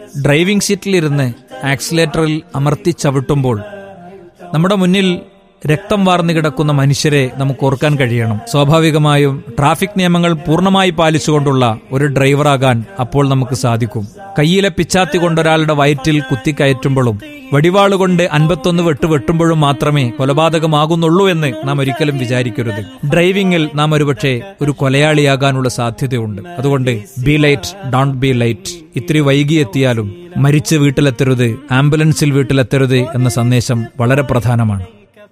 Driving സീറ്റിലിരുന്ന് ആക്സിലേറ്ററിൽ അമർത്തി ചവിട്ടുമ്പോൾ നമ്മുടെ മുന്നിൽ രക്തം വാർന്നു കിടക്കുന്ന മനുഷ്യരെ നമുക്ക് ഓർക്കാൻ കഴിയണം സ്വാഭാവികമായും ട്രാഫിക് നിയമങ്ങൾ പൂർണ്ണമായി പാലിച്ചുകൊണ്ടുള്ള ഒരു ഡ്രൈവറാകാൻ അപ്പോൾ നമുക്ക് സാധിക്കും കയ്യിലെ പിച്ചാത്തി കൊണ്ടൊരാളുടെ വയറ്റിൽ കുത്തിക്കയറ്റുമ്പോഴും വടിവാളുകൊണ്ട് അൻപത്തൊന്ന് വെട്ട് വെട്ടുമ്പോഴും മാത്രമേ കൊലപാതകമാകുന്നുള്ളൂ എന്ന് നാം ഒരിക്കലും വിചാരിക്കരുത് ഡ്രൈവിംഗിൽ നാം ഒരുപക്ഷെ ഒരു കൊലയാളിയാകാനുള്ള സാധ്യതയുണ്ട് അതുകൊണ്ട് be late don't be late ഇത്തിരി വൈകിയെത്തിയാലും മരിച്ച് വീട്ടിലെത്തരുത് ആംബുലൻസിൽ വീട്ടിലെത്തരുത് എന്ന സന്ദേശം വളരെ പ്രധാനമാണ്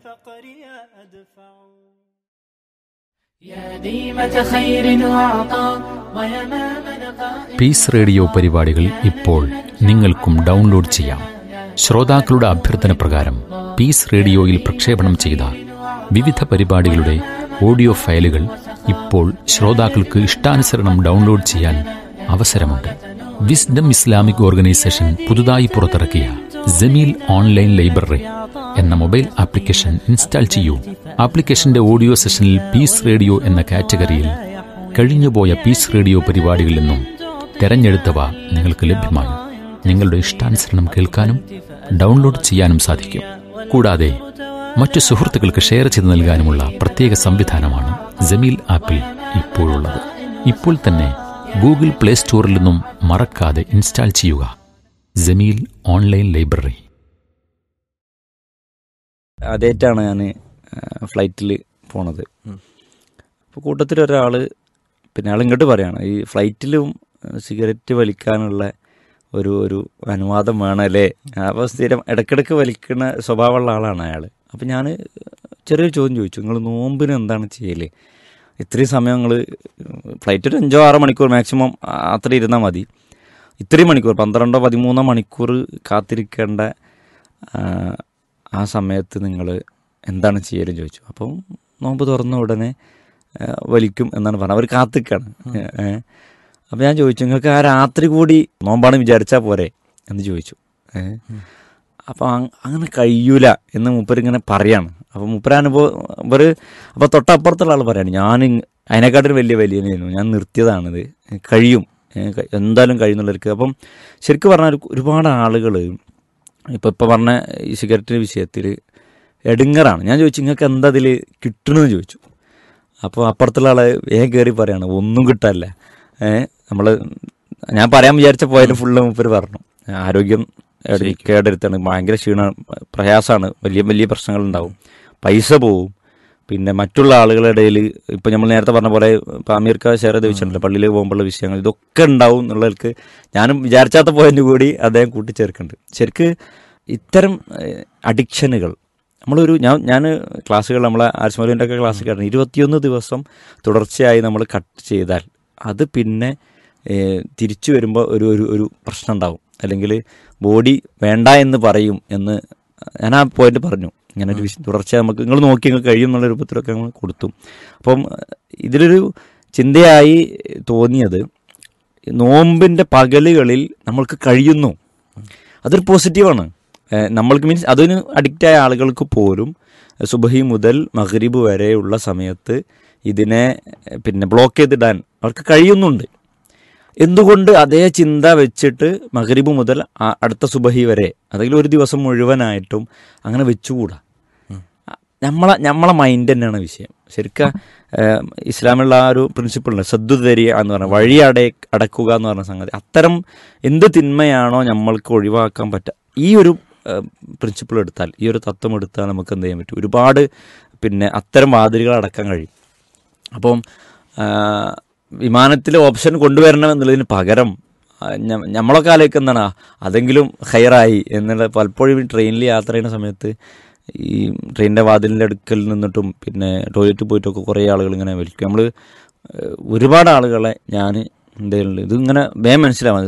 يا ديمة خير وعطاء ويمام نقاء പീസ് റേഡിയോ പരിപാടികൾ ഇപ്പോൾ നിങ്ങൾക്കും ഡൗൺലോഡ് ചെയ്യാം ശ്രോതാക്കളുടെ അഭ്യർത്ഥന പ്രകാരം പീസ് റേഡിയോയിൽ പ്രക്ഷേപണം ചെയ്ത വിവിധ പരിപാടികളുടെ ഓഡിയോ ഫയലുകൾ ഇപ്പോൾ ശ്രോതാക്കൾക്ക് ഇഷ്ടാനുസരണം ഡൗൺലോഡ് ചെയ്യാൻ അവസരമുണ്ട് വിസ്ഡം ഇസ്ലാമിക് ഓർഗനൈസേഷൻ പുതുതായി പുറത്തിറക്കിയ ജമീൽ ഓൺലൈൻ ലൈബ്രറി എന്ന മൊബൈൽ ആപ്ലിക്കേഷൻ ഇൻസ്റ്റാൾ ചെയ്യൂ ആപ്ലിക്കേഷന്റെ ഓഡിയോ സെഷനിൽ പീസ് റേഡിയോ എന്ന കാറ്റഗറിയിൽ കഴിഞ്ഞുപോയ പീസ് റേഡിയോ പരിപാടികളിൽ നിന്നും തെരഞ്ഞെടുത്തവ നിങ്ങൾക്ക് ലഭ്യമാണ് നിങ്ങളുടെ ഇഷ്ടാനുസരണം കേൾക്കാനും ഡൗൺലോഡ് ചെയ്യാനും സാധിക്കും കൂടാതെ മറ്റു സുഹൃത്തുക്കൾക്ക് ഷെയർ ചെയ്ത് നൽകാനുമുള്ള പ്രത്യേക സംവിധാനമാണ് ജമീൽ ആപ്പിൽ ഇപ്പോഴുള്ളത് ഇപ്പോൾ തന്നെ ഗൂഗിൾ പ്ലേ സ്റ്റോറിൽ നിന്നും മറക്കാതെ ഇൻസ്റ്റാൾ ചെയ്യുക ജമീൽ ഓൺലൈൻ ലൈബ്രറി ആദ്യമായിട്ടാണ് ഞാൻ ഫ്ലൈറ്റിൽ പോണത് അപ്പോൾ കൂട്ടത്തിൽ ഒരാൾ പിന്നെ ആൾ ഇങ്ങോട്ട് പറയാണ് ഈ ഫ്ലൈറ്റിലും സിഗരറ്റ് വലിക്കാനുള്ള ഒരു ഒരു അനുവാദം വേണമല്ലേ അപ്പോൾ സ്ഥിരം ഇടയ്ക്കിടയ്ക്ക് വലിക്കുന്ന സ്വഭാവമുള്ള ആളാണ് അയാൾ അപ്പോൾ ഞാൻ ചെറിയൊരു ചോദ്യം ചോദിച്ചു നിങ്ങൾ നോമ്പിന് എന്താണ് ചെയ്യല് ഇത്രയും സമയം നിങ്ങൾ ഫ്ലൈറ്റ് ഒരു അഞ്ചോ ആറോ മണിക്കൂർ മാക്സിമം അത്ര ഇരുന്നാൽ മതി ഇത്രയും മണിക്കൂർ പന്ത്രണ്ടോ പതിമൂന്നോ മണിക്കൂർ കാത്തിരിക്കേണ്ട ആ, ആ സമയത്ത് നിങ്ങൾ എന്താണ് ചെയ്യലും ചോദിച്ചു അപ്പം നോമ്പ് തുറന്ന ഉടനെ ആ, വലിക്കും എന്നാണ് പറഞ്ഞത് അവർ കാത്തിക്കാണ് അപ്പം ഞാൻ ചോദിച്ചു നിങ്ങൾക്ക് ആ രാത്രി കൂടി നോമ്പാണ് വിചാരിച്ചാൽ പോരെ എന്ന് ചോദിച്ചു ഏഹ് അപ്പോൾ അങ്ങനെ കഴിയൂല എന്ന് മൂപ്പരിങ്ങനെ പറയാണ് അപ്പോൾ മൂപ്പര അനുഭവം ഇവർ അപ്പോൾ തൊട്ടപ്പുറത്തുള്ള ആൾ പറയാണ് ഞാൻ ഇങ്- അതിനെക്കാട്ടിലും വലിയ വലിയനായിരുന്നു ഞാൻ നിർത്തിയതാണിത് കഴിയും ഏ, ക- എന്തായാലും കഴിയുന്നുള്ളവർക്ക് അപ്പം ശരിക്കും പറഞ്ഞാൽ ഒരുപാട് ആളുകൾ ഇപ്പോൾ ഇപ്പോൾ പറഞ്ഞ ഈ സിഗരറ്റിൻ്റെ വിഷയത്തിൽ എടുങ്ങറാണ് ഞാൻ ചോദിച്ചു നിങ്ങൾക്ക് എന്താ അതിൽ കിട്ടണമെന്ന് ചോദിച്ചു അപ്പോൾ അപ്പുറത്തുള്ള ആളെ വേഗം കയറി പറയാണ് ഒന്നും കിട്ടാനില്ല ഏഹ് നമ്മൾ ഞാൻ പറയാൻ വിചാരിച്ച പോയാലും ഫുള്ള് മൂപ്പര് പറഞ്ഞു ആരോഗ്യം എടി- കേടെടുത്താണ് ഭയങ്കര ക്ഷീണമാണ് പ്രയാസമാണ് വലിയ വലിയ പ്രശ്നങ്ങൾ ഉണ്ടാവും പൈസ പോവും പിന്നെ മറ്റുള്ള ആളുകളുടെ ഇടയിൽ ഇപ്പം നമ്മൾ നേരത്തെ പറഞ്ഞ പോലെ ഇപ്പം അമീർക്ക ഷെയർ ചെയ്ത് വെച്ചിട്ടുണ്ടല്ലോ പള്ളിയിൽ പോകുമ്പോഴുള്ള വിഷയങ്ങൾ ഇതൊക്കെ ഉണ്ടാവും എന്നുള്ളവർക്ക് ഞാനും വിചാരിച്ചാത്ത പോയിന്റ് കൂടി അദ്ദേഹം കൂട്ടിച്ചേർക്കുന്നുണ്ട് ശരിക്ക് ഇത്തരം അഡിക്ഷനുകൾ നമ്മളൊരു ഞാൻ ഞാൻ ക്ലാസ്സുകൾ നമ്മളെ ആർസ്മലുവിൻ്റെ ഒക്കെ ക്ലാസ് കേട്ടു ഇരുപത്തിയൊന്ന് ദിവസം തുടർച്ചയായി നമ്മൾ കട്ട് ചെയ്താൽ അത് പിന്നെ ഏഹ്, തിരിച്ചു വരുമ്പോൾ ഒരു ഒരു ഒരു പ്രശ്നം ഉണ്ടാവും അല്ലെങ്കിൽ ബോഡി വേണ്ട എന്ന് പറയും എന്ന് ഞാൻ ആ പോയിന്റ് പറഞ്ഞു ഇങ്ങനെ ഒരു വിഷയം തുടർച്ചയായി നമുക്ക് നിങ്ങൾ നോക്കി നിങ്ങൾക്ക് കഴിയും എന്നുള്ള രൂപത്തിലൊക്കെ നമ്മൾ കൊടുത്തു അപ്പം ഇതിലൊരു ചിന്തയായി തോന്നിയത് നോമ്പിൻ്റെ പകലുകളിൽ നമ്മൾക്ക് കഴിയുന്നു അതൊരു പോസിറ്റീവാണ് ഏഹ് നമ്മൾക്ക് മീൻസ് അതിന് അഡിക്റ്റ് ആയ ആളുകൾക്ക് പോലും സുബഹി മുതൽ മഗ്രിബ് വരെയുള്ള സമയത്ത് ഇതിനെ ഏഹ് പിന്നെ ബ്ലോക്ക് ചെയ്തിടാൻ അവർക്ക് കഴിയുന്നുണ്ട് എന്തുകൊണ്ട് അതേ ചിന്ത വെച്ചിട്ട് മഗ്രിബ് മുതൽ ആ- അടുത്ത സുബഹി വരെ അതെങ്കിലും ഒരു ദിവസം മുഴുവനായിട്ടും അങ്ങനെ വെച്ചുകൂടാ നമ്മളെ നമ്മളെ മൈൻഡ് തന്നെയാണ് വിഷയം ശരിക്കും ഏഹ്, ഇസ്ലാമിലുള്ള ആ ഒരു പ്രിൻസിപ്പിൾ ഉണ്ട് സദ്ദു തരിക എന്ന് പറഞ്ഞ വഴി അട അടക്കുക എന്ന് പറഞ്ഞ സംഗതി അത്തരം എന്ത് തിന്മയാണോ നമ്മൾക്ക് ഒഴിവാക്കാൻ പറ്റുക ഈ ഒരു പ്രിൻസിപ്പിൾ എടുത്താൽ ഈ ഒരു തത്വം എടുത്താൽ നമുക്ക് എന്ത് ചെയ്യാൻ പറ്റും ഒരുപാട് പിന്നെ അത്തരം വാതിലുകൾ അടക്കാൻ കഴിയും അപ്പം ആ, വിമാനത്തിൽ ഓപ്ഷൻ കൊണ്ടുവരണം എന്നുള്ളതിന് പകരം ആ, ഞ- നമ്മളൊക്കെ ആലോചിക്കുക എന്താണ് ആ, അതെങ്കിലും ഹയറായി എന്നുള്ള പലപ്പോഴും ട്രെയിനിൽ യാത്ര ചെയ്യുന്ന സമയത്ത് ഈ ട്രെയിനിൻ്റെ വാതിലിൻ്റെ അടുക്കൽ നിന്നിട്ടും പിന്നെ ടോയ്ലറ്റിൽ പോയിട്ടൊക്കെ കുറേ ആളുകൾ ഇങ്ങനെ വലിക്കും നമ്മൾ ഒരുപാട് ആളുകളെ ഞാൻ എൻ്റെ ഇതിങ്ങനെ വേഗം മനസ്സിലാവും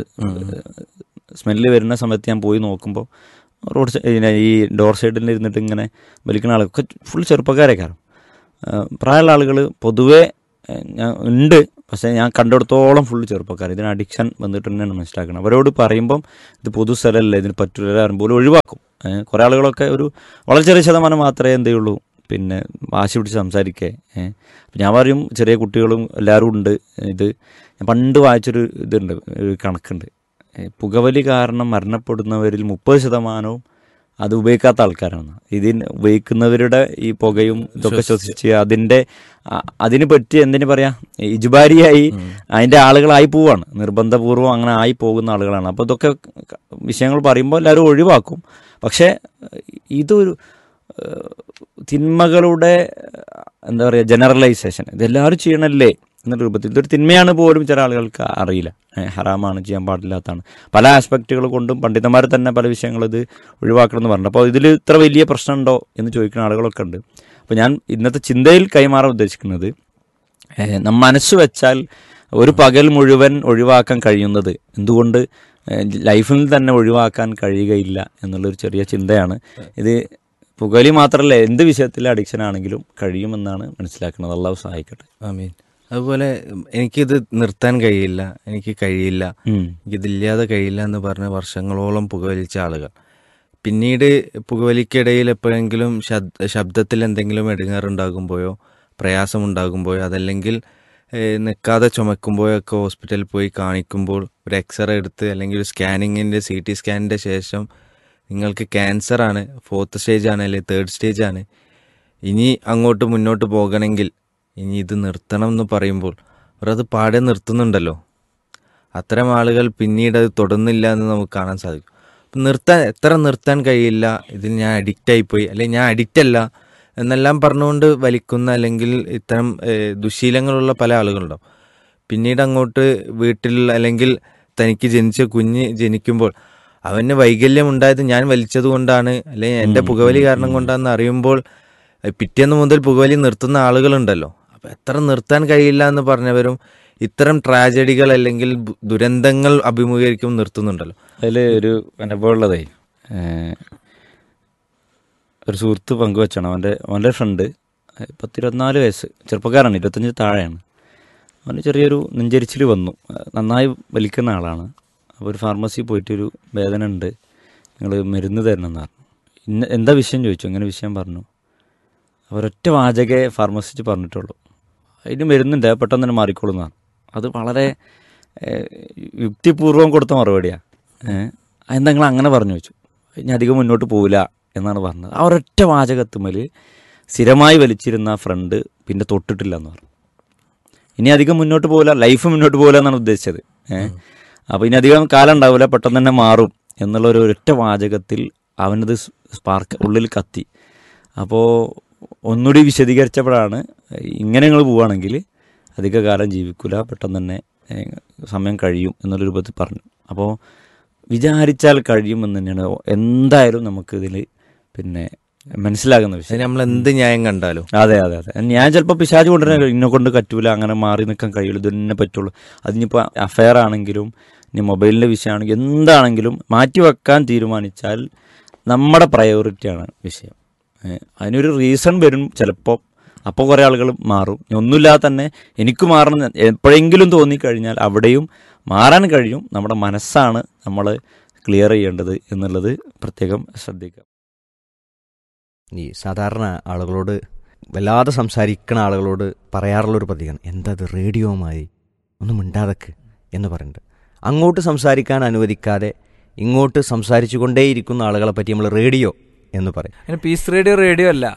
സ്മെല്ല് വരുന്ന സമയത്ത് ഞാൻ പോയി നോക്കുമ്പോൾ റോഡ് സൈഡ് ഈ ഡോർ സൈഡിൽ ഇരുന്നിട്ട് ഇങ്ങനെ വലിക്കുന്ന ആളൊക്കെ ഫുൾ ചെറുപ്പക്കാരൊക്കെയാണ് പ്രായമുള്ള ആളുകൾ പൊതുവേ ഏഹ്, ഞാൻ ഉണ്ട് പക്ഷേ ഞാൻ കണ്ടിടത്തോളം ഫുൾ ചെറുപ്പക്കാർ ഇതിന് അഡിക്ഷൻ വന്നിട്ട് തന്നെയാണ് മനസ്സിലാക്കുന്നത് അവരോട് പറയുമ്പം ഇത് പൊതു സ്ഥലമല്ലേ ഇതിന് പറ്റൂല പോലും ഒഴിവാക്കും ഏഹ്, കുറേ ആളുകളൊക്കെ ഒരു വളരെ ചെറിയ ശതമാനം മാത്രമേ എന്ത് ചെയ്യുള്ളൂ പിന്നെ വാശി പിടിച്ച് സംസാരിക്കേ ഏഹ്. അപ്പം ഞാൻ പറയും ചെറിയ കുട്ടികളും എല്ലാവരും ഉണ്ട് ഇത് ഞാൻ പണ്ട് വായിച്ചൊരു ഇതുണ്ട് ഒരു കണക്കുണ്ട് ഏ, പുകവലി കാരണം മരണപ്പെടുന്നവരിൽ മുപ്പത് ശതമാനവും അത് ഉപയോഗിക്കാത്ത ആൾക്കാരാണ് ഇതിന് ഉപയോഗിക്കുന്നവരുടെ ഈ പുകയും ഇതൊക്കെ ശ്വസിച്ച് അതിന്റെ അ- അതിന് പറ്റി എന്തിനു പറയാ ഇജുബാരിയായി അതിന്റെ ആളുകളായി പോവാണ് നിർബന്ധപൂർവ്വം അങ്ങനെ ആയി പോകുന്ന ആളുകളാണ് അപ്പോൾ ഇതൊക്കെ ക- വിഷയങ്ങൾ പറയുമ്പോൾ എല്ലാവരും ഒഴിവാക്കും പക്ഷേ ഇതൊരു ഏഹ്, തിന്മകളുടെ എന്താ പറയുക ജനറലൈസേഷൻ ഇതെല്ലാവരും ചെയ്യണല്ലേ എന്ന രൂപത്തിൽ ഇതൊരു തിന്മയാണ് പോലും ചില ആളുകൾക്ക് അറിയില്ല ഏഹ്, ഹറാമാണ് ചെയ്യാൻ പാടില്ലാത്തതാണ് പല ആസ്പെക്റ്റുകൾ കൊണ്ടും പണ്ഡിതന്മാർ തന്നെ പല വിഷയങ്ങൾ ഇത് ഒഴിവാക്കണം എന്ന് പറഞ്ഞു അപ്പോൾ ഇതിൽ ഇത്ര വലിയ പ്രശ്നമുണ്ടോ എന്ന് ചോദിക്കുന്ന ആളുകളൊക്കെ ഉണ്ട് അപ്പോൾ ഞാൻ ഇന്നത്തെ ചിന്തയിൽ കൈമാറാൻ ഉദ്ദേശിക്കുന്നത് ഏഹ്, നാം മനസ്സ് വെച്ചാൽ ഒരു പകൽ മുഴുവൻ ഒഴിവാക്കാൻ കഴിയുന്നത് എന്തുകൊണ്ട് ഏഹ്, ലൈഫിൽ തന്നെ ഒഴിവാക്കാൻ കഴിയുകയില്ല എന്നുള്ളൊരു ചെറിയ ചിന്തയാണ് ഇത് പുകവലി മാത്രമല്ല എന്ത് വിഷയത്തിൽ അഡിക്ഷൻ ആണെങ്കിലും കഴിയുമെന്നാണ് മനസ്സിലാക്കുന്നത് അള്ളാഹു സഹായിക്കട്ടെ ആമീൻ അതുപോലെ ഉം, എനിക്കിത് നിർത്താൻ കഴിയില്ല എനിക്ക് കഴിയില്ല ഉം. എനിക്കിതില്ലാതെ കഴിയില്ല എന്ന് പറഞ്ഞ് വർഷങ്ങളോളം പുകവലിച്ച ആളുകൾ പിന്നീട് പുകവലിക്കിടയിൽ എപ്പോഴെങ്കിലും ശബ് ശബ്ദത്തിൽ എന്തെങ്കിലും എടുങ്ങാറുണ്ടാകുമ്പോഴോ പ്രയാസമുണ്ടാകുമ്പോഴോ അതല്ലെങ്കിൽ ഏഹ്, നിൽക്കാതെ ചുമക്കുമ്പോഴൊക്കെ ഹോസ്പിറ്റലിൽ പോയി കാണിക്കുമ്പോൾ ഒരു എക്സ്റേ എടുത്ത് അല്ലെങ്കിൽ ഒരു സ്കാനിങ്ങിൻ്റെ സി ടി സ്കാനിൻ്റെ ശേഷം നിങ്ങൾക്ക് ക്യാൻസർ ആണ് ഫോർത്ത് സ്റ്റേജ് ആണ് അല്ലെങ്കിൽ തേർഡ് സ്റ്റേജ് ആണ് ഇനി അങ്ങോട്ട് മുന്നോട്ട് പോകണമെങ്കിൽ ഇനി ഇത് നിർത്തണം എന്ന് പറയുമ്പോൾ അവർ അത് പാടെ നിർത്തുന്നുണ്ടല്ലോ അത്തരം ആളുകൾ പിന്നീട് അത് തുടർന്നില്ല എന്ന് നമുക്ക് കാണാൻ സാധിക്കും അപ്പം നിർത്താൻ എത്ര നിർത്താൻ കഴിയില്ല ഇതിൽ ഞാൻ അഡിക്റ്റ് ആയിപ്പോയി അല്ലെങ്കിൽ ഞാൻ അഡിക്റ്റ് അല്ല എന്നെല്ലാം പറഞ്ഞുകൊണ്ട് വലിക്കുന്ന അല്ലെങ്കിൽ ഇത്തരം ഏഹ്, ദുശീലങ്ങളുള്ള പല ആളുകളുണ്ടാവും പിന്നീട് അങ്ങോട്ട് വീട്ടിൽ അല്ലെങ്കിൽ തനിക്ക് ജനിച്ച കുഞ്ഞ് ജനിക്കുമ്പോൾ അവന് വൈകല്യം ഉണ്ടായത് ഞാൻ വലിച്ചത് കൊണ്ടാണ് അല്ലെങ്കിൽ എൻ്റെ പുകവലി കാരണം കൊണ്ടാണെന്ന് അറിയുമ്പോൾ ഏഹ്, പിറ്റേന്ന് മുതൽ പുകവലി നിർത്തുന്ന ആളുകളുണ്ടല്ലോ അപ്പം എത്ര നിർത്താൻ കഴിയില്ല എന്ന് പറഞ്ഞവരും ഇത്തരം ട്രാജഡികൾ അല്ലെങ്കിൽ ബു- ദുരന്തങ്ങൾ അഭിമുഖീകരിക്കും നിർത്തുന്നുണ്ടല്ലോ അതിൽ ഒരു അനുഭവമുള്ളതേ ഏഹ്, ഒരു സുഹൃത്ത് പങ്കുവച്ചാണ് അവൻ്റെ അവൻ്റെ ഫ്രണ്ട് പത്തിരുപത്തിനാല് വയസ്സ് ചെറുപ്പക്കാരാണ് ഇരുപത്തഞ്ച് താഴെയാണ് അവന് ചെറിയൊരു നെഞ്ചരിച്ചിൽ വന്നു ഏഹ്, നന്നായി വലിക്കുന്ന ആളാണ് അപ്പോൾ ഒരു ഫാർമസി പോയിട്ടൊരു വേദന ഉണ്ട് നിങ്ങൾ മരുന്ന് തരണമെന്ന് പറഞ്ഞു ഇന്ന എന്താ വിഷയം ചോദിച്ചു അങ്ങനെ വിഷയം പറഞ്ഞു അവരൊറ്റ വാചകെ ഫാർമസിസ്റ്റ് പറഞ്ഞിട്ടുള്ളൂ അതിന് മരുന്നുണ്ട് അത് പെട്ടെന്ന് തന്നെ മാറിക്കോളും എന്ന് പറഞ്ഞു അത് വളരെ ഏഹ്, യുക്തിപൂർവ്വം കൊടുത്ത മറുപടിയാണ് ഏഹ് എന്താ നിങ്ങൾ അങ്ങനെ പറഞ്ഞു വെച്ചു ഇനി അധികം മുന്നോട്ട് പോവില്ല എന്നാണ് പറഞ്ഞത് ആ ഒരൊറ്റ വാചകത്തുമ്മൽ സ്ഥിരമായി വലിച്ചിരുന്ന ആ ഫ്രണ്ട് പിന്നെ തൊട്ടിട്ടില്ല എന്ന് പറഞ്ഞു ഇനി അധികം മുന്നോട്ട് പോകില്ല ലൈഫ് മുന്നോട്ട് പോകില്ല എന്നാണ് ഉദ്ദേശിച്ചത് ഏഹ് അപ്പോൾ ഇനി അധികം കാലം ഉണ്ടാവില്ല പെട്ടെന്ന് തന്നെ മാറും എന്നുള്ള ഒരു ഒരൊറ്റ വാചകത്തിൽ അവനത് സ്പാർക്ക് ഉള്ളിൽ കത്തി അപ്പോൾ ഒന്നുകൂടി വിശദീകരിച്ചപ്പോഴാണ് ഇങ്ങനെ നിങ്ങൾ പോവുകയാണെങ്കിൽ അധികകാലം ജീവിക്കില്ല പെട്ടെന്ന് തന്നെ ഏഹ്, സമയം കഴിയും എന്നുള്ള രൂപത്തിൽ പറഞ്ഞു അപ്പോൾ വിചാരിച്ചാൽ കഴിയും എന്ന് തന്നെയാണ് എന്തായാലും നമുക്കിതിൽ പിന്നെ മനസ്സിലാകുന്ന വിഷയം അതിന് നമ്മൾ എന്ത് ന്യായം കണ്ടാലും അതെ അതെ അതെ ഞാൻ ചിലപ്പോൾ പിശാജ് കൊണ്ടുവരാൻ ഇന്നെ കൊണ്ട് പറ്റൂല അങ്ങനെ മാറി നിൽക്കാൻ കഴിയുള്ളൂ ഇത് തന്നെ പറ്റുള്ളൂ അതിനിപ്പോൾ അഫെയർ ആണെങ്കിലും ഇനി മൊബൈലിൻ്റെ വിഷയമാണെങ്കിലും എന്താണെങ്കിലും മാറ്റി വെക്കാൻ തീരുമാനിച്ചാൽ നമ്മുടെ പ്രയോറിറ്റിയാണ് വിഷയം ഏ, അതിനൊരു റീസൺ വരും ചിലപ്പോൾ അപ്പോൾ കുറേ ആളുകൾ മാറും ഇനി ഒന്നുമില്ലാതെ തന്നെ എനിക്ക് മാറണം എന്ന് എപ്പോഴെങ്കിലും തോന്നിക്കഴിഞ്ഞാൽ അവിടെയും മാറാൻ കഴിയും നമ്മുടെ മനസ്സാണ് നമ്മൾ ക്ലിയർ ചെയ്യേണ്ടത് എന്നുള്ളത് പ്രത്യേകം ശ്രദ്ധിക്കുക ഈ സാധാരണ ആളുകളോട് വല്ലാതെ സംസാരിക്കുന്ന ആളുകളോട് പറയാറുള്ള ഒരു പതിവാണ് എന്താ അത് റേഡിയോമായി ഒന്നും മിണ്ടാതക്ക് എന്ന് പറയുന്നുണ്ട് അങ്ങോട്ട് സംസാരിക്കാൻ അനുവദിക്കാതെ ഇങ്ങോട്ട് സംസാരിച്ചു കൊണ്ടേയിരിക്കുന്ന ആളുകളെ പറ്റി നമ്മൾ റേഡിയോ എന്ന് പറയും അതിന് പീസ് റേഡിയോ റേഡിയോ അല്ല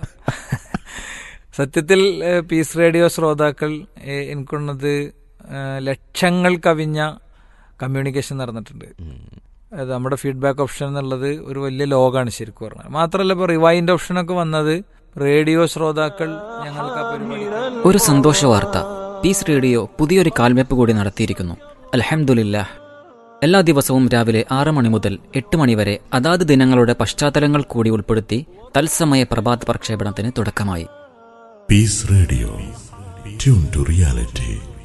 സത്യത്തിൽ ഏഹ്, പീസ് റേഡിയോ ശ്രോതാക്കൾ ഏഹ്, എനിക്കുള്ളത് ഏഹ്, ലക്ഷങ്ങൾ കവിഞ്ഞ കമ്മ്യൂണിക്കേഷൻ നടന്നിട്ടുണ്ട് അത് നമ്മുടെ ഫീഡ്ബാക്ക് ഓപ്ഷൻ എന്നുള്ളത് ഒരു വലിയ ലോകമാണ് ശരിക്കും പറഞ്ഞാൽ മാത്രമല്ല ഇപ്പോൾ റിവൈൻഡ് ഓപ്ഷനൊക്കെ വന്നത് റേഡിയോ ശ്രോതാക്കൾ ഞങ്ങൾക്ക് ആ പരിപാടി ഒരു സന്തോഷ വാർത്ത പീസ് റേഡിയോ പുതിയൊരു കാൽവെപ്പ് കൂടി നടത്തിയിരിക്കുന്നു അൽഹംദുലില്ലാ എല്ലാ ദിവസവും രാവിലെ ആറ് മണി മുതൽ എട്ട് മണി വരെ അതാത് ദിനങ്ങളുടെ പശ്ചാത്തലങ്ങൾ കൂടി ഉൾപ്പെടുത്തി തത്സമയ പ്രഭാത പ്രക്ഷേപണത്തിന് തുടക്കമായി Peace Radio. Tune to reality.